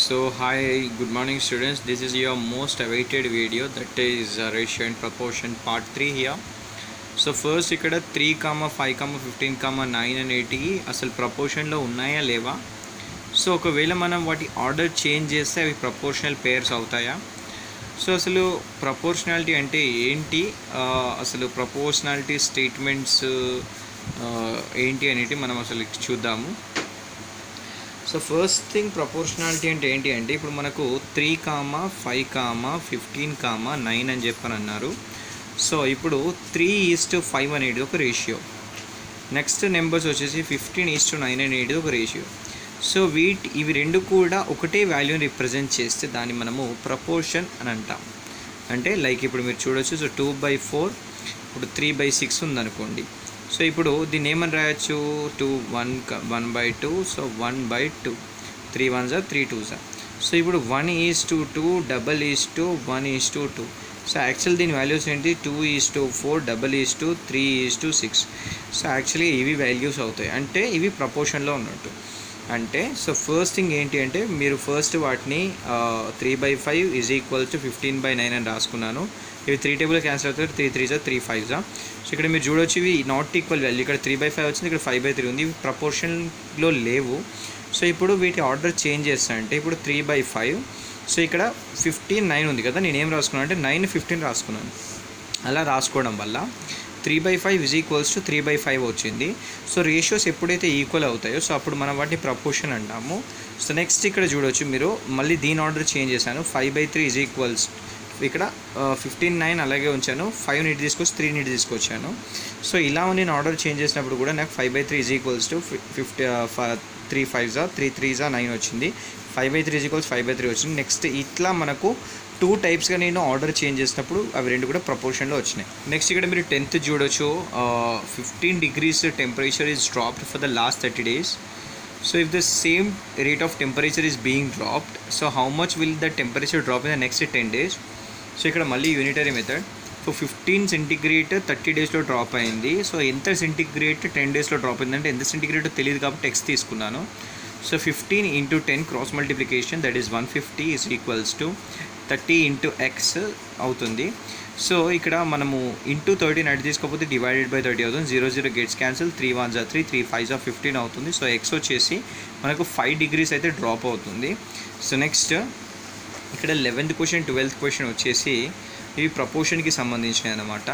So hi, good morning students. This is your most awaited video that is uh, ratio and proportion part 3 here. So first ఇక్కడ three comma five comma fifteen comma nine and eighty అసలు ప్రపోర్షన్లో ఉన్నాయా లేవా so ఒకవేళ మనం వాటి order change చేస్తే అవి ప్రపోర్షనల్ పేర్స్ అవుతాయా సో అసలు ప్రపోర్షనాలిటీ అంటే ఏంటి ఆ, అసలు ప్రపోర్షనాలిటీ స్టేట్మెంట్స్ ఏంటి అనేటి మనం అసలు చూద్దాము సో ఫస్ట్ థింగ్ ప్రపోర్షనాలిటీ అంటే ఏంటి అంటే ఇప్పుడు మనకు three comma five comma fifteen comma nine అని చెప్పని అన్నారు సో ఇప్పుడు త్రీ ఈస్ టు ఫైవ్ అనేది ఒక రేషియో నెక్స్ట్ నెంబర్స్ వచ్చేసి ఫిఫ్టీన్ ఈస్ టు నైన్ అనేది ఒక రేషియో సో వీటి ఇవి రెండు కూడా ఒకటే వాల్యూని రిప్రజెంట్ చేస్తే దాన్ని మనము ప్రపోర్షన్ అని అంటాం అంటే లైక్ ఇప్పుడు మీరు చూడొచ్చు సో టూ బై ఫోర్ ఇప్పుడు త్రీ బై సిక్స్ ఉందనుకోండి సో ఇప్పుడు దీన్ని ఏమని రాయొచ్చు two one one by two so one by two three one జా త్రీ టూ జా సో ఇప్పుడు one is to two double is to one is to two so actual దీని values ఏంటి two is to four double is to three is to six so actually ఇవి values అవుతాయి అంటే ఇవి ప్రపోర్షన్లో ఉన్నట్టు అంటే సో ఫస్ట్ థింగ్ ఏంటి అంటే మీరు ఫస్ట్ వాటిని three by five is equal to fifteen by nine అని రాసుకున్నాను ఇవి త్రీ టేబుల్ క్యాన్సిల్ అవుతాయి త్రీ త్రీ జా త్రీ ఫైవ్ జా సో ఇక్కడ మీరు చూడొచ్చు ఇవి నాట్ ఈక్వల్ వాల్యూ ఇక్కడ త్రీ బై ఫైవ్ వచ్చింది ఇక్కడ ఫైవ్ బై త్రీ ఉంది ఇవి ప్రపోర్షన్లో లేవు సో ఇప్పుడు వీటి ఆర్డర్ చేంజ్ చేస్తా అంటే ఇప్పుడు త్రీ బై ఫైవ్ సో ఇక్కడ ఫిఫ్టీన్ నైన్ ఉంది కదా నేను ఏం రాసుకున్నాను అంటే నైన్ ఫిఫ్టీన్ రాసుకున్నాను అలా రాసుకోవడం వల్ల three by five is equals to three by five వచ్చింది సో రేషియోస్ ఎప్పుడైతే ఈక్వల్ అవుతాయో సో అప్పుడు మనం వాటిని ప్రపోర్షన్ అంటాము సో నెక్స్ట్ ఇక్కడ చూడొచ్చు మీరు మళ్ళీ దీని ఆర్డర్ చేంజ్ చేశాను five by three is equals ఇక్కడ ఫిఫ్టీన్ నైన్ అలాగే ఉంచాను ఫైవ్ నీట్ తీసుకొచ్చి త్రీ నీట్ తీసుకొచ్చాను సో ఇలా నేను ఆర్డర్ చేంజ్ చేసినప్పుడు కూడా నాకు five by three is equals to fifty three five జా త్రీ త్రీ జా నైన్ వచ్చింది five by three equals five by three వచ్చింది నెక్స్ట్ ఇట్లా మనకు టూ టైప్స్గా నేను ఆర్డర్ చేంజ్ చేసినప్పుడు అవి రెండు కూడా ప్రపోర్షన్లో వచ్చినాయి నెక్స్ట్ ఇక్కడ మీరు టెన్త్ చూడొచ్చు fifteen degrees temperature is dropped for the last thirty days so if the same rate of temperature is being dropped so how much will the temperature drop in the next ten days so ఇక్కడ మళ్ళీ unitary method so fifteen centigrade thirty డేస్లో drop అయింది సో ఎంత centigrade ten డేస్లో drop అయిందంటే ఎంత centigrade తెలియదు కాబట్టి ఎక్స్ తీసుకున్నాను so fifteen into ten cross multiplication that is one fifty is equals to thirty into x అవుతుంది సో ఇక్కడ మనము ఇంటూ థర్టీన్ అటు తీసుకోకపోతే డివైడెడ్ బై థర్టీ అవుతుంది zero zero gets cancel three one జా త్రీ త్రీ ఫైవ్ జా fifteen అవుతుంది so x వచ్చేసి మనకు ఫైవ్ డిగ్రీస్ అయితే డ్రాప్ అవుతుంది సో నెక్స్ట్ ఇక్కడ లెవెన్త్ క్వశ్చన్ ట్వెల్త్ క్వశ్చన్ వచ్చేసి ఇవి ప్రపోర్షన్కి సంబంధించినవి అనమాట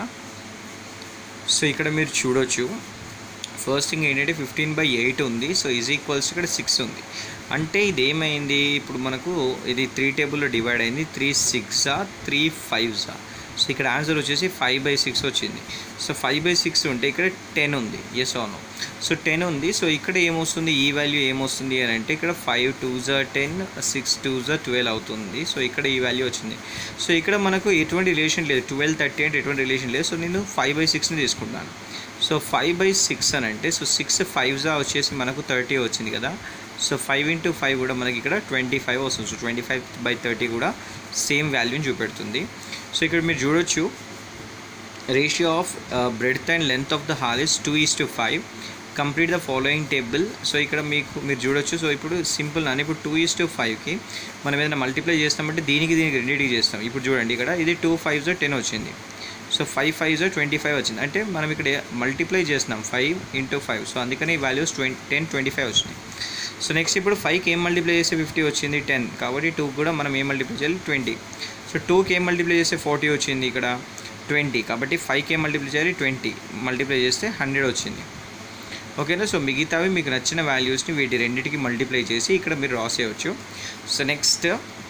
సో ఇక్కడ మీరు చూడొచ్చు ఫస్ట్ థింగ్ ఏంటంటే ఫిఫ్టీన్ బై ఎయిట్ ఉంది సో ఈజ్ ఈక్వల్స్ ఇక్కడ సిక్స్ ఉంది అంటే ఇది ఏమైంది ఇప్పుడు మనకు ఇది త్రీ టేబుల్లో డివైడ్ అయింది త్రీ సిక్సా త్రీ ఫైవ్సా సో ఇక్కడ ఆన్సర్ వచ్చేసి ఫైవ్ బై సిక్స్ వచ్చింది సో ఫైవ్ బై సిక్స్ ఉంటే ఇక్కడ టెన్ ఉంది ఎస్ అవును సో టెన్ ఉంది సో ఇక్కడ ఏమొస్తుంది ఈ వాల్యూ ఏమొస్తుంది అని అంటే ఇక్కడ ఫైవ్ టూ జా టెన్ సిక్స్ టూ జా ట్వెల్వ్ అవుతుంది సో ఇక్కడ ఈ వాల్యూ వచ్చింది సో ఇక్కడ మనకు ఎటువంటి రిలేషన్ లేదు ట్వెల్వ్ థర్టీ అంటే ఎటువంటి రిలేషన్ లేదు సో నేను ఫైవ్ బై సిక్స్ని తీసుకుంటాను సో ఫైవ్ బై సిక్స్ అని అంటే సో సిక్స్ ఫైవ్ జా వచ్చేసి మనకు థర్టీ వచ్చింది కదా సో ఫైవ్ ఇంటూ ఫైవ్ కూడా మనకి ఇక్కడ ట్వంటీ ఫైవ్ వస్తుంది so twenty five by thirty కూడా సేమ్ వాల్యూని చూపెడుతుంది సో ఇక్కడ మీరు చూడొచ్చు ratio of breadth and length of the hall is two is to five complete the following table so ఇక్కడ మీకు మీరు చూడొచ్చు సో ఇప్పుడు సింపుల్ అని ఇప్పుడు టూ ఈస్ టు ఫైవ్కి మనం ఏదైనా మల్టిప్లై చేస్తామంటే దీనికి దీనికి రెండింటికి చేస్తాం ఇప్పుడు చూడండి ఇక్కడ ఇది టూ ఫైవ్ జో టెన్ వచ్చింది సో ఫైవ్ ఫైవ్ జో ట్వంటీ ఫైవ్ వచ్చింది అంటే మనం ఇక్కడ మల్టిప్లై చేస్తున్నాం ఫైవ్ ఇంటూ ఫైవ్ సో అందుకని ఈ values twenty ten twenty five వచ్చినాయి సో నెక్స్ట్ ఇప్పుడు ఫైవ్కి ఏం మల్టిప్లై చేస్తే ఫిఫ్టీ వచ్చింది టెన్ కాబట్టి టూ కూడా మనం ఏం మల్టిప్లై చేయాలి ట్వంటీ సో టూకి ఏం మల్టిప్లై చేస్తే ఫార్టీ వచ్చింది ఇక్కడ ట్వంటీ కాబట్టి ఫైవ్కి ఏం మల్టిప్లై చేయాలి ట్వంటీ మల్టిప్లై చేస్తే హండ్రెడ్ వచ్చింది ఓకేనా సో మిగతావి మీకు నచ్చిన వాల్యూస్ని వీటి రెండింటికి మల్టిప్లై చేసి ఇక్కడ మీరు రాసేయచ్చు so next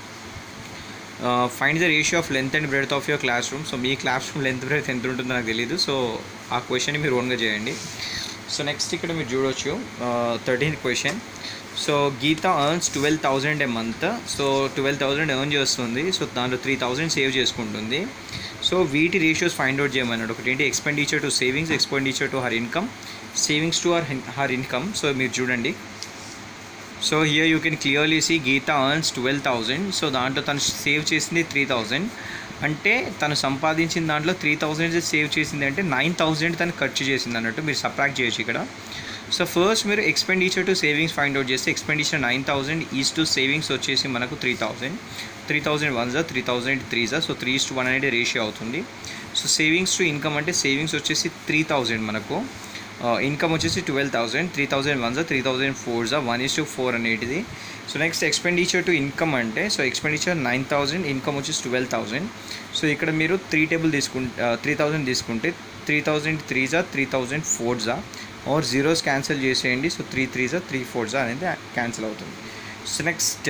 find the ratio of length and breadth of your class room so మీ క్లాస్ రూమ్ లెంత్ బ్రెడ్త్ ఎంత ఉంటుందో నాకు తెలియదు సో ఆ క్వశ్చన్ మీరు ఓన్గా చేయండి సో నెక్స్ట్ ఇక్కడ మీరు చూడొచ్చు thirteenth question so Geeta earns twelve thousand a month so twelve thousand earn చేస్తుంది సో దాంట్లో త్రీ థౌజండ్ సేవ్ చేసుకుంటుంది సో వీటి రేషియోస్ ఫైండ్ అవుట్ చేయమన్నాడు ఒకటి ఏంటి expenditure to savings expenditure to her income savings to her her income so మీరు చూడండి so here you can clearly see Geeta earns twelve thousand so దాంట్లో తను సేవ్ చేసింది త్రీ థౌజండ్ అంటే తను సంపాదించిన దాంట్లో త్రీ థౌజండ్ సేవ్ చేసింది అంటే నైన్ థౌజండ్ తను ఖర్చు చేసింది అన్నట్టు మీరు సప్రాక్ట్ చేయొచ్చు ఇక్కడ సో ఫస్ట్ మీరు expenditure to savings find out చేస్తే expenditure nine thousand is to savings వచ్చేసి మనకు three thousand three thousand one జా త్రీ థౌసండ్ త్రీ జా సో త్రీ టు వన్ అనేది రేషియో అవుతుంది సో సేవింగ్స్ టు ఇన్కమ్ అంటే సేవింగ్స్ వచ్చేసి త్రీ థౌజండ్ మనకు ఇన్కమ్ వచ్చేసి twelve thousand three thousand one జా త్రీ థౌసండ్ ఫోర్ జా వన్ ఇస్ టు ఫోర్ అనేటిది so next expenditure to income అంటే so expenditure nine thousand income వచ్చేసి ట్వెల్వ్ థౌసండ్ సో ఇక్కడ మీరు త్రీ టేబుల్ తీసుకుంటే త్రీ థౌసండ్ తీసుకుంటే త్రీ థౌసండ్ త్రీ జా త్రీ థౌసండ్ ఫోర్ జా ఆర్ జీరోస్ క్యాన్సిల్ చేసేయండి సో త్రీ త్రీ జా త్రీ ఫోర్ జా అనేది క్యాన్సిల్ అవుతుంది సో నెక్స్ట్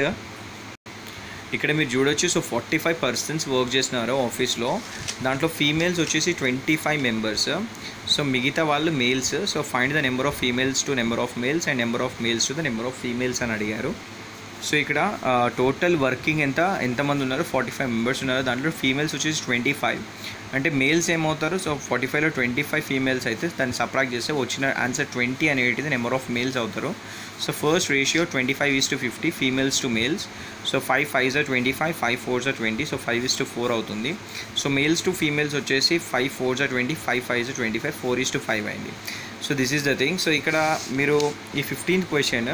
ఇక్కడ మీరు చూడొచ్చు so forty five persons work చేస్తున్నారు ఆఫీస్లో దాంట్లో ఫీమేల్స్ వచ్చేసి ట్వంటీ ఫైవ్ మెంబర్స్ సో మిగతా వాళ్ళు males so find the number of females to number of males and number of males to the number of females అని అడిగారు సో ఇక్కడ total working ఎంత ఎంతమంది ఉన్నారు ఫార్టీ ఫైవ్ మెంబర్స్ ఉన్నారు దాంట్లో ఫీమేల్స్ వచ్చేసి ట్వంటీ ఫైవ్ అంటే మేల్స్ ఏమవుతారు సో ఫార్టీ ఫైవ్లో ట్వంటీ ఫైవ్ ఫీమేల్స్ అయితే దాన్ని సప్రాక్ట్ చేస్తే వచ్చిన ఆన్సర్ ట్వంటీ అనేటిది నెంబర్ ఆఫ్ మేల్స్ అవుతారు so first ratio twenty five is to fifty females to males so five five జా ట్వంటీ ఫైవ్ ఫైవ్ ఫోర్ జా twenty so five is to four అవుతుంది so males to females వచ్చేసి five four జా twenty five five జా twenty five four is to five అయింది so this is the thing so ఇక్కడ మీరు ఈ fifteenth question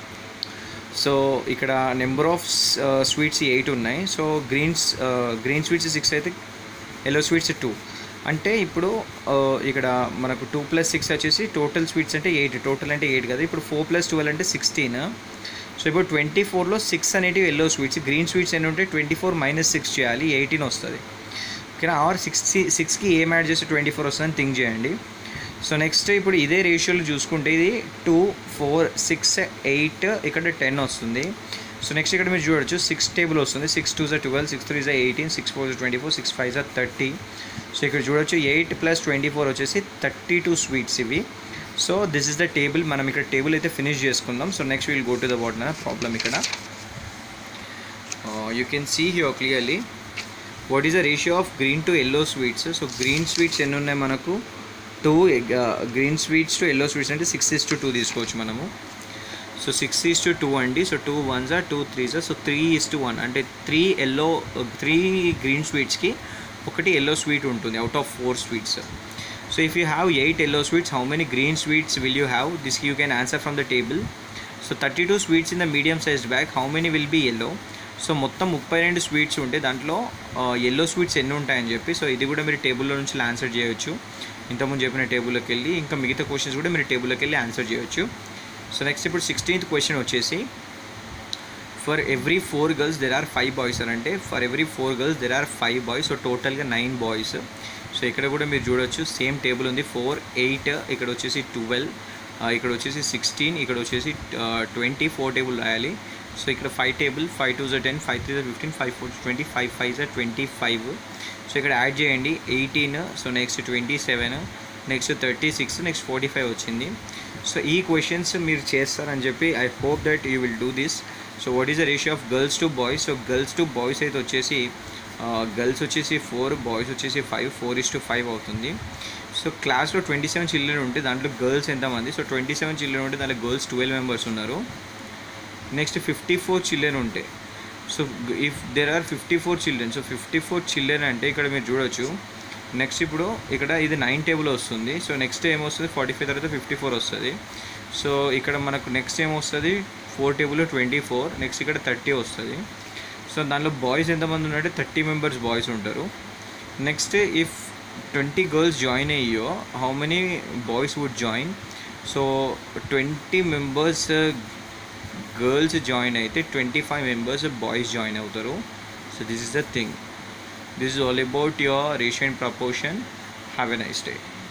so ఇక్కడ నెంబర్ ఆఫ్ స్వీట్స్ ఎయిట్ ఉన్నాయి so greens green sweets six అయితే ఎల్లో స్వీట్స్ టూ అంటే ఇప్పుడు ఇక్కడ మనకు టూ ప్లస్ సిక్స్ వచ్చేసి టోటల్ స్వీట్స్ అంటే ఎయిట్ టోటల్ అంటే ఎయిట్ కదా ఇప్పుడు ఫోర్ ప్లస్ ట్వెల్వ్ అంటే సిక్స్టీన్ సో ఇప్పుడు ట్వంటీ ఫోర్లో సిక్స్ అనేటివి ఎల్లో స్వీట్స్ గ్రీన్ స్వీట్స్ ఎన్ని ఉంటే ట్వంటీ ఫోర్ మైనస్ సిక్స్ చేయాలి ఎయిటీన్ వస్తుంది ఓకేనా ఆర్ సిక్స్ సిక్స్కి ఏం యాడ్ చేస్తే ట్వంటీ ఫోర్ వస్తుందని థింక్ చేయండి సో నెక్స్ట్ ఇప్పుడు ఇదే రేషియోలో చూసుకుంటే ఇది టూ ఫోర్ సిక్స్ ఎయిట్ ఇక్కడ టెన్ వస్తుంది సో నెక్స్ట్ ఇక్కడ మీరు చూడొచ్చు సిక్స్ టేబుల్ వస్తుంది సిక్స్ టూ జా ట్వెల్వ్ సిక్స్ త్రీ జా ఎయిటీన్ సిక్స్ ఫోర్ జా ట్వంటీ ఫోర్ సిక్స్ ఫైవ్ జా థర్టీ సో ఇక్కడ చూడొచ్చు ఎయిట్ ప్లస్ ట్వంటీ ఫోర్ వచ్చేసి థర్టీ టూ స్వీట్స్ ఇవి so this is the table మనం ఇక్కడ టేబుల్ అయితే ఫినిష్ చేసుకుందాం so next will go to the what problem ఇక్కడ you can see here clearly what is the ratio of green to yellow sweets so green sweets ఎన్ని ఉన్నాయి మనకు two green sweets to yellow sweets అంటే six is to two తీసుకోవచ్చు మనము so six is to two అండి so two ones two threes so three is to one అంటే three yellow three green స్వీట్స్కి ఒకటి ఎల్లో స్వీట్ ఉంటుంది out of four sweets so if you have eight yellow sweets how many green sweets will you have this you can answer from the table so thirty two sweets in the medium size bag how many will be yellow so మొత్తం ముప్పై రెండు sweets ఉంటే దాంట్లో yellow sweets ఎన్ని ఉంటాయని చెప్పి so ఇది కూడా మీరు టేబుల్లో నుంచి ఆన్సర్ చేయొచ్చు ఇంతకుముందు చెప్పిన టేబుల్లోకి వెళ్ళి ఇంకా మిగతా క్వశ్చన్స్ కూడా మీరు టేబుల్లోకి వెళ్ళి ఆన్సర్ చేయొచ్చు సో నెక్స్ట్ ఇప్పుడు సిక్స్టీన్త్ క్వశ్చన్ వచ్చేసి for every four girls there are five boys అని అంటే for every four girls there are five boys so టోటల్గా నైన్ బాయ్స్ సో ఇక్కడ కూడా మీరు చూడొచ్చు సేమ్ టేబుల్ ఉంది ఫోర్ ఎయిట్ ఇక్కడ వచ్చేసి ట్వెల్వ్ ఇక్కడ వచ్చేసి సిక్స్టీన్ ఇక్కడ వచ్చేసి ట్వంటీ ఫోర్ టేబుల్ రాయాలి సో ఇక్కడ ఫైవ్ టేబుల్ ఫైవ్ టూ జా టెన్ ఫైవ్ త్రీ జా fifteen five four twenty five five జా ట్వంటీ ఫైవ్ సో ఇక్కడ యాడ్ చేయండి eighteen so next twenty seven next thirty six next forty five వచ్చింది so ఈ questions మీరు చేస్తారని చెప్పి I hope that you will do this so what is the ratio of girls to boys so girls to boys అయితే వచ్చేసి girls వచ్చేసి four boys వచ్చేసి five four is to five అవుతుంది సో క్లాస్లో ట్వంటీ సెవెన్ చిల్డ్రన్ ఉంటే దాంట్లో girls ఎంతమంది so twenty seven children ఉంటే దాంట్లో గర్ల్స్ ట్వెల్వ్ మెంబర్స్ ఉన్నారు నెక్స్ట్ ఫిఫ్టీ ఫోర్ చిల్డ్రన్ ఉంటే so if there are fifty four children so fifty four children అంటే ఇక్కడ మీరు చూడొచ్చు నెక్స్ట్ ఇప్పుడు ఇక్కడ ఇది నైన్ టేబుల్ వస్తుంది సో నెక్స్ట్ ఏమొస్తుంది ఫార్టీ ఫైవ్ తర్వాత ఫిఫ్టీ ఫోర్ వస్తుంది సో ఇక్కడ మనకు నెక్స్ట్ ఏమొస్తుంది ఫోర్ టేబుల్లో ట్వంటీ ఫోర్ నెక్స్ట్ ఇక్కడ థర్టీ వస్తుంది సో దానిలో బాయ్స్ ఎంతమంది ఉన్నారంటే థర్టీ మెంబర్స్ బాయ్స్ ఉంటారు next if twenty girls join అయ్యో how many boys would join so twenty members girls join అయితే twenty five members boys join అవుతారు so this is the thing this is all about your ratio and proportion have a nice day